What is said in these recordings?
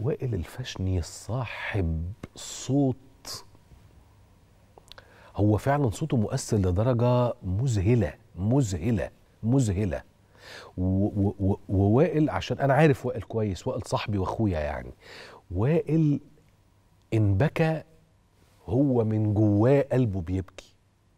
وائل الفشني صاحب صوت هو فعلا صوته مؤثر لدرجة مذهلة مذهلة مذهلة و- و- و- ووائل عشان أنا عارف وائل كويس وائل صاحبي وأخويا يعني وائل إن بكى هو من جواه قلبه بيبكي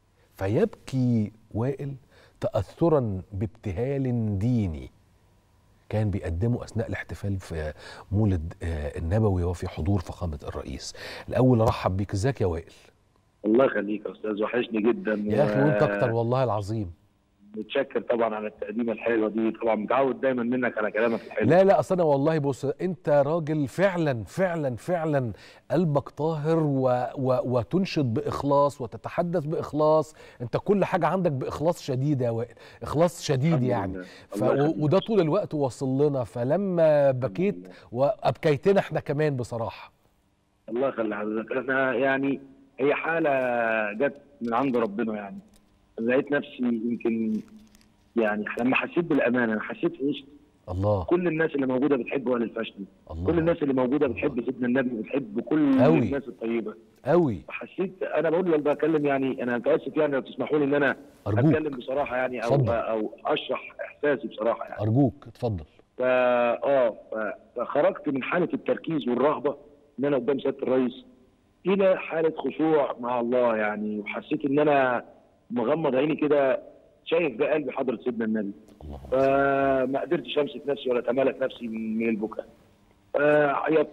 فيبكي وائل تأثرا بابتهال ديني كان بيقدمه أثناء الاحتفال في مولد آه، النبوي وفي حضور فخامة الرئيس الأول أرحب بيك ازيك يا وائل الله يخليك يا استاذ وحشني جدا يا أخي وأنت أكتر والله العظيم متشكر طبعا على التقديمه الحلوه دي طبعا متعود دايما منك على كلامك الحلو لا لا اصل انا والله بص انت راجل فعلا فعلا فعلا قلبك طاهر و و وتنشد باخلاص وتتحدث باخلاص انت كل حاجه عندك باخلاص شديد يا وائل اخلاص شديد الحمد يعني لله. ف الله يخليك. وده طول الوقت وصل لنا فلما بكيت وابكيتنا احنا كمان بصراحه الله يخلي حضرتك انا يعني هي حاله جت من عند ربنا يعني لقيت نفسي يمكن يعني لما حسيت بالامان انا حسيت في وسط الله كل الناس اللي موجوده بتحب وائل الفشني الله كل الناس اللي موجوده بتحب سيدنا النبي وبتحب كل أوي. الناس الطيبه قوي حسيت انا بقول لك بتكلم يعني انا متاسف يعني لو تسمحوا لي ان انا ارجوك اتكلم بصراحه يعني او اتفضل. او اشرح احساسي بصراحه يعني ارجوك اتفضل فا اه ف- فخرجت من حاله التركيز والرهبه ان انا قدام سياده الرئيس الى حاله خشوع مع الله يعني وحسيت ان انا مغمض عيني كده شايف بقلبي حضره سيدنا النبي الله فما قدرتش امسك نفسي ولا اتمالك نفسي من من البكاء فعيطت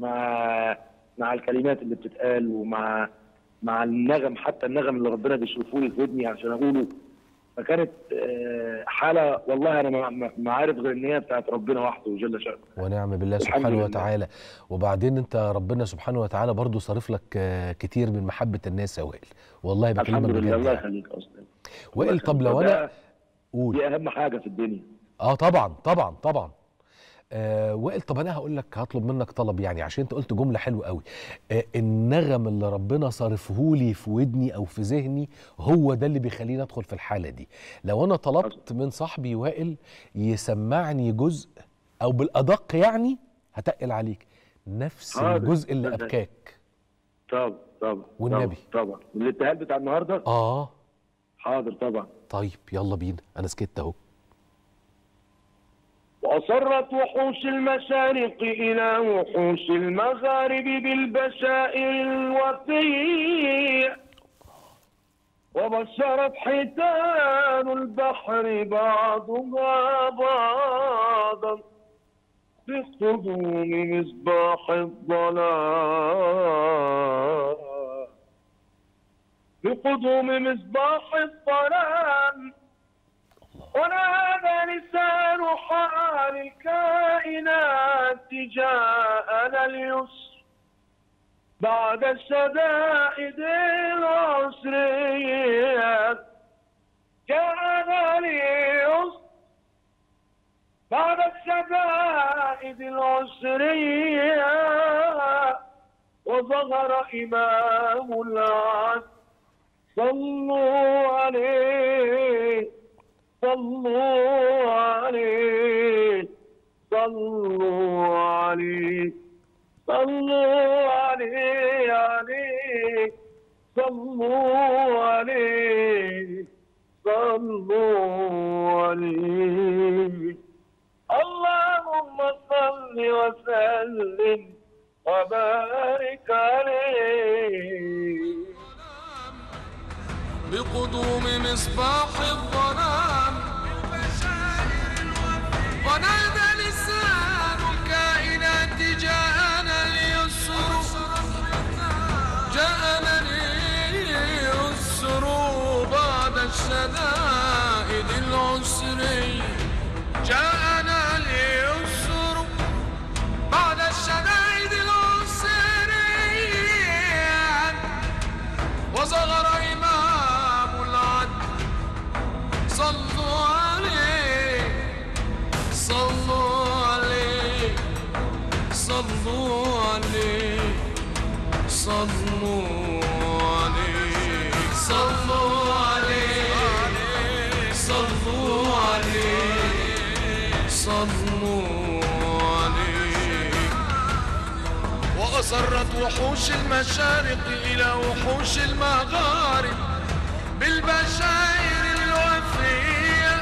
مع مع الكلمات اللي بتتقال ومع مع النغم حتى النغم اللي ربنا بيصرفه لي في ودني عشان اقوله فكانت آه، حاله والله انا ما- ما ما عارف غير ان هي بتاعت ربنا وحده جل شانه ونعم بالله الحمد سبحانه لله. وتعالى وبعدين انت ربنا سبحانه وتعالى برضو صارف لك آه، كتير من محبه الناس يا وائل والله بكلمك الحمد لله بجد الله يعني. يخليك يا استاذ وائل طب لو انا قول دي اهم حاجه في الدنيا اه طبعا طبعا طبعا آه وائل طب انا هقول لك هطلب منك طلب يعني عشان انت قلت جمله حلوه قوي آه النغم اللي ربنا صارفه لي في ودني او في ذهني هو ده اللي بيخليني ادخل في الحاله دي لو انا طلبت من صاحبي وائل يسمعني جزء او بالادق يعني هتقل عليك نفس حاضر. الجزء اللي صدق. ابكاك طبعا طبعا والنبي. طبعا طبعا الابتهال بتاع النهارده اه حاضر طبعا طيب يلا بينا انا سكت اهو وأصرت وحوش المشارق إلى وحوش المغارب بالبشائر الوفية وبشرت حيتان البحر بعضها بعضا بقدوم مصباح الظلام بقدوم مصباح الظلام ونادى لسان حال الكائنات جاءنا اليسر بعد الشدائد العسرية جاءنا اليسر بعد الشدائد العسرية وظهر إمام العدل صلوا عليه صلوا عليه صلوا عليه صلوا عليه عليه صلوا عليه صلوا عليه اللهم صل وسلم وبارك عليه بقدوم مصباح الظلام ونادى لسان الكائنات جاءنا اليسر جاءنا اليسر بعد الشدائد العسر جاءنا اليسر بعد الشدائد العسر وصغر إمام العدل صلوا عليه صلوا عليه صلوا عليه صلوا عليه صلوا عليه صلوا عليه صلوا عليه وسرت وحوش المشارق إلى وحوش المغارب بالبشائر الوفية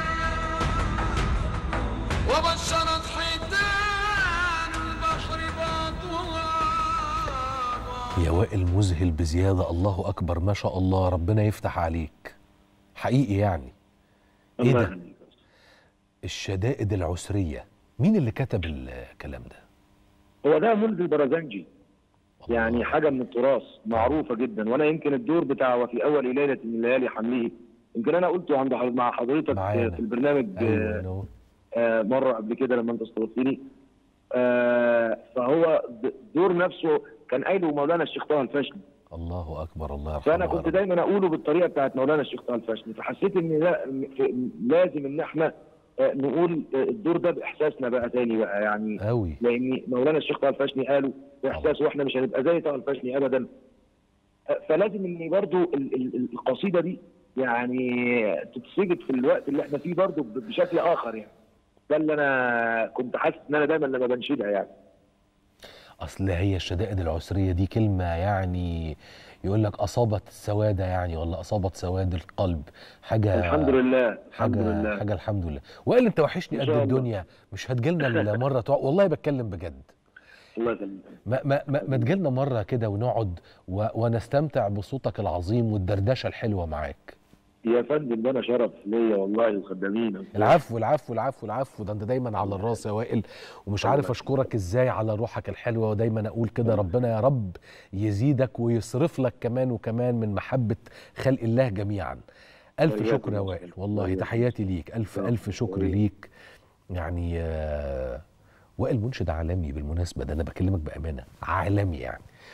وبشرت حيتان البحر بعضها بعض يا وائل مذهل بزياده الله اكبر ما شاء الله ربنا يفتح عليك حقيقي يعني ايه الله ده يخليك. الشدائد العسريه مين اللي كتب الكلام ده هو ده مولد البرازنجي يعني حاجه من التراث معروفه جدا وانا يمكن الدور بتاع وفي اول ليله من ليالي حمله يمكن انا قلته عند حض- مع حضرتك معانا. في البرنامج ايوه آه، أنا- آه، مره قبل كده لما انت استضفتني آه، فهو د- الدور نفسه كان قايله مولانا الشيخ طه الفاشني الله اكبر الله يرحمه فانا يا كنت رب. دايما اقوله بالطريقه بتاعت مولانا الشيخ طه الفاشني فحسيت ان لا في- لازم ان احنا آه، نقول آه، الدور ده باحساسنا بقى تاني بقى يعني قوي لان مولانا الشيخ طه الفاشني قالوا باحساس واحنا مش هنبقى زي طه الفاشني ابدا آه، فلازم ان برضو ال- ال- القصيده دي يعني تتسجد في الوقت اللي احنا فيه برضو ب- بشكل اخر يعني ده اللي انا كنت حاسس ان انا دايما لما بنشدها يعني اصل هي الشدائد العسريه دي كلمه يعني يقول لك اصابت السواده يعني ولا اصابت سواد القلب حاجه الحمد لله الحمد حاجه لله حاجه الحمد لله وقال انت وحشني إن قد شاء الله. الدنيا مش هتجيلنا الا مره تقع... والله بتكلم بجد الله يسلمك ما ما ما, ما تجيلنا مره كده ونقعد و... ونستمتع بصوتك العظيم والدردشه الحلوه معاك يا فندم ده انا شرف ليا والله الخدامين العفو العفو العفو العفو ده انت دايما على الراس يا وائل ومش عارف اشكرك ازاي على روحك الحلوه ودايما اقول كده ربنا يا رب يزيدك ويصرف لك كمان وكمان من محبه خلق الله جميعا الف وإياكم شكر يا يا وائل أستاذ. والله وإياكم. تحياتي ليك الف نعم. الف شكر وإياكم. ليك يعني آه، وائل منشد عالمي بالمناسبه ده انا بكلمك بامانه عالمي يعني